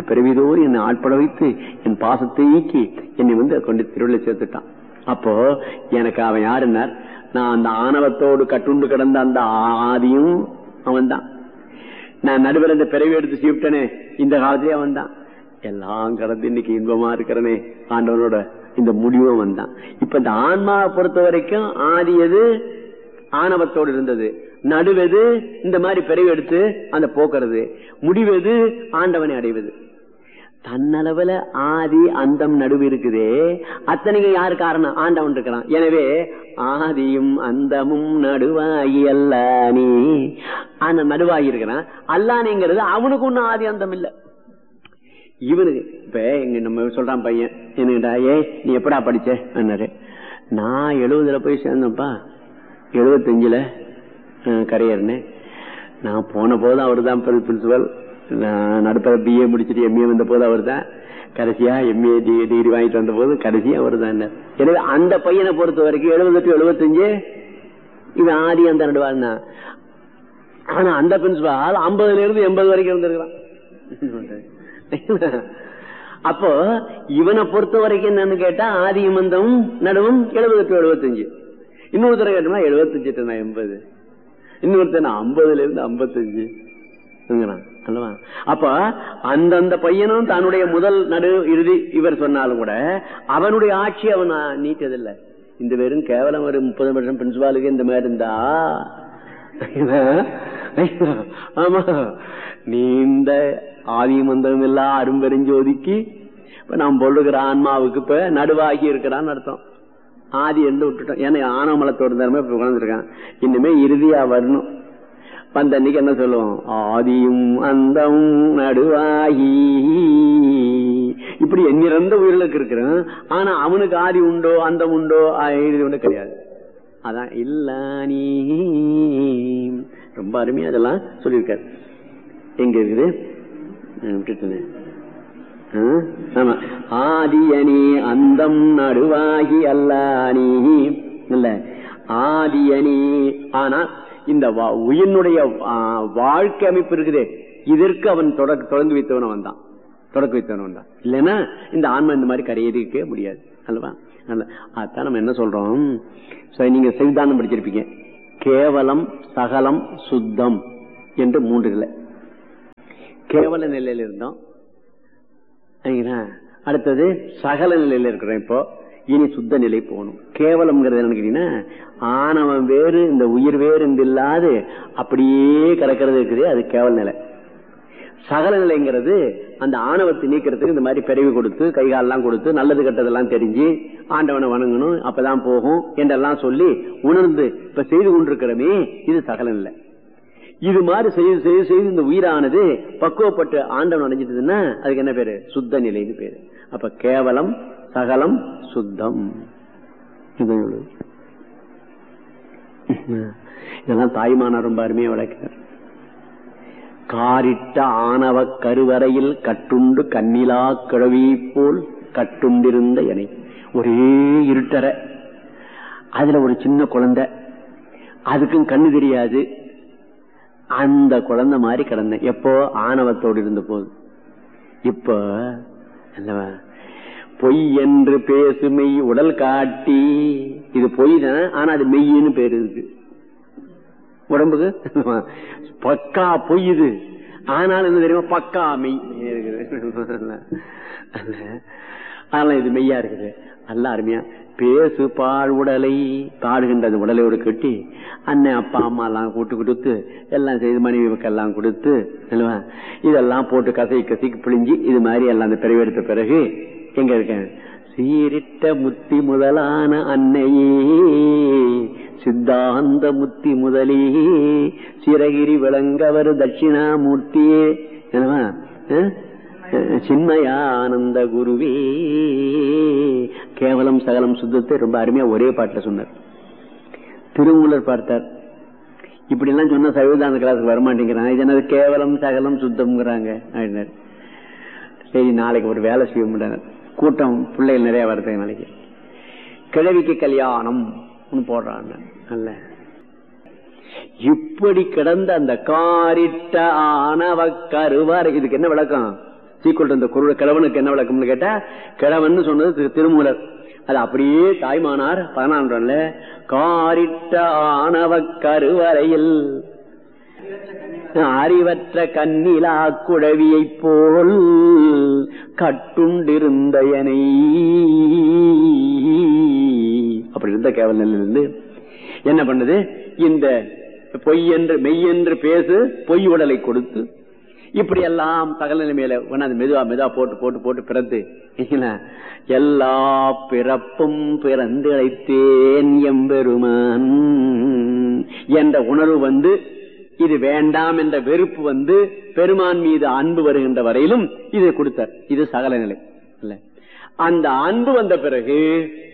பிறவிதோடு என்னை ஆட்பட வைத்து என் பாசத்தை நீக்கி என்னை வந்து கொண்டு திருவிழை சேர்த்துட்டான் அப்போ எனக்கு அவன் யாருன்னார் நான் அந்த ஆணவத்தோடு கட்டுண்டு கிடந்த அந்த ஆதியும் அவன் தான் நான் நடுவில் இந்த பிறவி எடுத்து சீவிட்டனே இந்த காலத்திலே அவன் தான் எல்லாம் கடந்து இன்னைக்கு இன்பமா இருக்கிறனே ஆண்டவனோட இந்த முடிவும் வந்தான் இப்ப இந்த ஆன்மாவை பொறுத்த வரைக்கும் ஆதி எது ஆணவத்தோடு இருந்தது நடுவது இந்த மாதிரி பிறவி எடுத்து அந்த போக்குறது முடிவது ஆண்டவனை அடைவது தன்னளவுல ஆதி அந்தம் நடுவு இருக்குதே அத்தனைக்கு யாரு காரணம் ஆண்டவன் இருக்கிறான் எனவே ஆதியும் அந்தமும் நடுவாகி அல்ல நீ அந்த நடுவாகி இருக்கிறான் அல்லானிங்கிறது அவனுக்கு ஒன்னும் ஆதி அந்தம் இல்ல இவனுக்கு இப்ப இங்க நம்ம சொல்றான் பையன் என்னடா ஏ நீ எப்படா படிச்ச என்னாரு நான் எழுபதுல போய் சேர்ந்தேன்ப்பா எழுபத்தஞ்சுல கரையர்னு நான் போன போது அவர் தான் பிரின்சிபல் நான் நடுப்பற பிஏ முடிச்சுட்டு எம்ஏ வந்த போது அவர் தான் கடைசியா எம்ஏ டிகிரி வாங்கிட்டு வந்த போது கடைசியா அவர் தான் எனவே அந்த பையனை பொறுத்த வரைக்கும் எழுபது டு எழுபத்தஞ்சு இது ஆதி அந்த நடுவாள் தான் ஆனா அந்த பிரின்சிபால் ஐம்பதுல இருந்து எண்பது வரைக்கும் இருந்திருக்கிறான் அப்போ இவனை பொறுத்த வரைக்கும் என்னன்னு கேட்டா ஆதி மந்தம் நடுவும் எழுபது டு எழுபத்தஞ்சு இன்னொருத்தர கேட்டோம்னா எழுபத்தஞ்சு டு எண்பது இன்னொருத்தர் ஐம்பதுல இருந்து ஐம்பத்தஞ்சு அல்லவா அப்ப அந்தந்த பையனும் தன்னுடைய முதல் நடு இறுதி இவர் சொன்னாலும் கூட அவனுடைய ஆட்சி அவன் நீட்டதில்லை இந்த வெறும் கேவலம் ஒரு முப்பது வருஷம் பிரின்சிபாலுக்கு இந்த மாதிரி இருந்தா ஆமா நீண்ட ஆதி மந்தம் இல்ல அரும்பெருஞ்சோதிக்கு இப்ப நாம் பொருளுகிற ஆன்மாவுக்கு இப்ப நடுவாகி இருக்கிறான்னு அர்த்தம் ஆதி என்று விட்டுட்டோம் ஏன்னா ஆனமலத்தோடு தரமே இப்ப உணர்ந்துருக்கான் இனிமே இறுதியா வரணும் வந்த அன்னைக்கு என்ன சொல்லுவோம் ஆதியும் அந்தம் நடுவாகி இப்படி எண்ணிறந்த உயிர்களுக்கு இருக்கிறான் ஆனா அவனுக்கு ஆதி உண்டோ அந்தம் உண்டோ இறுதி உண்டோ கிடையாது அதான் இல்ல நீ ரொம்ப அருமையா அதெல்லாம் சொல்லியிருக்காரு எங்க இருக்குது விட்டுட்டேன் ஆமா ஆதியனி அந்தம் நடுவாகி அல்லானி இல்ல ஆதியனி ஆனா இந்த உயிரினுடைய வாழ்க்கை அமைப்பு இருக்குதே இதற்கு அவன் தொடர்ந்து வைத்தவன் அவன் தான் தொடக்க வைத்தவன் தான் இல்லைன்னா இந்த ஆன்மா இந்த மாதிரி கரையேறிக்கவே முடியாது அல்லவா அதான் நம்ம என்ன சொல்றோம் நீங்க செய்தானம் படிச்சிருப்பீங்க கேவலம் சகலம் சுத்தம் என்று மூன்று இல்லை கேவல நிலையில இருந்தோம் அடுத்தது சகல நிலையில இருக்கிறோம் இப்போ இனி சுத்த நிலை போகணும் கேவலம்ங்கிறது என்னன்னு கேட்டீங்கன்னா ஆணவம் வேறு இந்த உயிர் வேறு இல்லாது அப்படியே கிடக்கிறது இருக்குது அது கேவல நிலை சகல நிலைங்கிறது அந்த ஆணவத்தை நீக்கிறதுக்கு இந்த மாதிரி பிறவி கொடுத்து கைகாலெல்லாம் கொடுத்து நல்லது கெட்டதெல்லாம் தெரிஞ்சு ஆண்டவனை வணங்கணும் அப்பதான் போகும் என்றெல்லாம் சொல்லி உணர்ந்து இப்ப செய்து கொண்டிருக்கிறமே இது சகல நிலை இது மாதிரி செய்து செய்து செய்து இந்த உயிரானது பக்குவப்பட்டு ஆண்டவன் அடைஞ்சிட்டதுன்னா அதுக்கு என்ன பேரு சுத்த நிலைன்னு பேரு அப்ப கேவலம் சகலம் சுத்தம் இதெல்லாம் தாய்மானார் ரொம்ப அருமையா விளக்கிறார் காரிட்ட ஆணவ கருவறையில் கட்டுண்டு கண்ணிலா கிழவி போல் கட்டுண்டிருந்த எனை ஒரே இருட்டற அதுல ஒரு சின்ன குழந்தை அதுக்கும் கண்ணு தெரியாது அந்த குழந்தை மாதிரி கிடந்தேன் எப்போ ஆணவத்தோடு இருந்த போது இப்ப அல்லவா பொய் என்று பேசுமை உடல் காட்டி இது பொய் தான் ஆனா அது மெய்யின்னு பேரு இருக்கு உடம்புக்கு பக்கா பொய் இது ஆனால் என்ன தெரியுமா பக்கா மெய் இருக்குது அதெல்லாம் இது மெய்யா இருக்குது நல்ல அருமையா பேசு பால் உடலை பாடுகின்ற அந்த உடலையோடு கட்டி அண்ணன் அப்பா அம்மா எல்லாம் கூட்டு கொடுத்து எல்லாம் செய்து மனைவிக்கு எல்லாம் கொடுத்து இதெல்லாம் போட்டு கசை கசைக்கு பிழிஞ்சு இது மாதிரி எல்லாம் அந்த பிறவெடுத்த பிறகு எங்க இருக்கேன் சீரிட்ட முத்தி முதலான அன்னையே சித்தாந்த முத்தி முதலே சிறகிரி விளங்கவர் தட்சிணாமூர்த்தியே என்னவா சின்மயானந்த குருவே கேவலம் சகலம் சுத்தத்தை ரொம்ப அருமையா ஒரே பாட்டில் சொன்னார் திருமூலர் பார்த்தார் இப்படி எல்லாம் சொன்ன சைவதான கிளாஸுக்கு வரமாட்டேங்கிறான் இது என்னது கேவலம் சகலம் சுத்தம்ங்கிறாங்க அப்படின்னாரு சரி நாளைக்கு ஒரு வேலை செய்ய முடியாது கூட்டம் பிள்ளைகள் நிறைய வருது நாளைக்கு கிழவிக்கு கல்யாணம் போடுறான் அல்ல இப்படி கிடந்த அந்த காரிட்ட ஆணவ கருவார் இதுக்கு என்ன விளக்கம் சீக்கிரம் இந்த குரு கிழவனுக்கு என்ன விளக்கம்னு கேட்டா கிழவன் சொன்னது திரு- திருமூலர் அது அப்படியே தாய்மானார் பதினான்குல காரிட்ட ஆணவ கருவறையில் அறிவற்ற கண்ணிலா குழவியைப் போல் கட்டுண்டிருந்தயனை அப்படி இருந்த கேவல் நிலையிலிருந்து என்ன பண்ணுது இந்த பொய் என்று மெய் என்று பேசு பொய் உடலை கொடுத்து இப்படி எல்லாம் சகல நிலைமையில கொண்டாந்து மெதுவா மெதுவா போட்டு போட்டு போட்டு பிறந்து இல்லைங்களா? எல்லா பிறப்பும் பிறந்து அழைத்தேன் எம்பெருமான் என்ற உணர்வு வந்து இது வேண்டாம் என்ற வெறுப்பு வந்து பெருமான் மீது அன்பு வருகின்ற வரையிலும் இதை கொடுத்தார் இது சகல நிலை இல்ல அந்த அன்பு வந்த பிறகு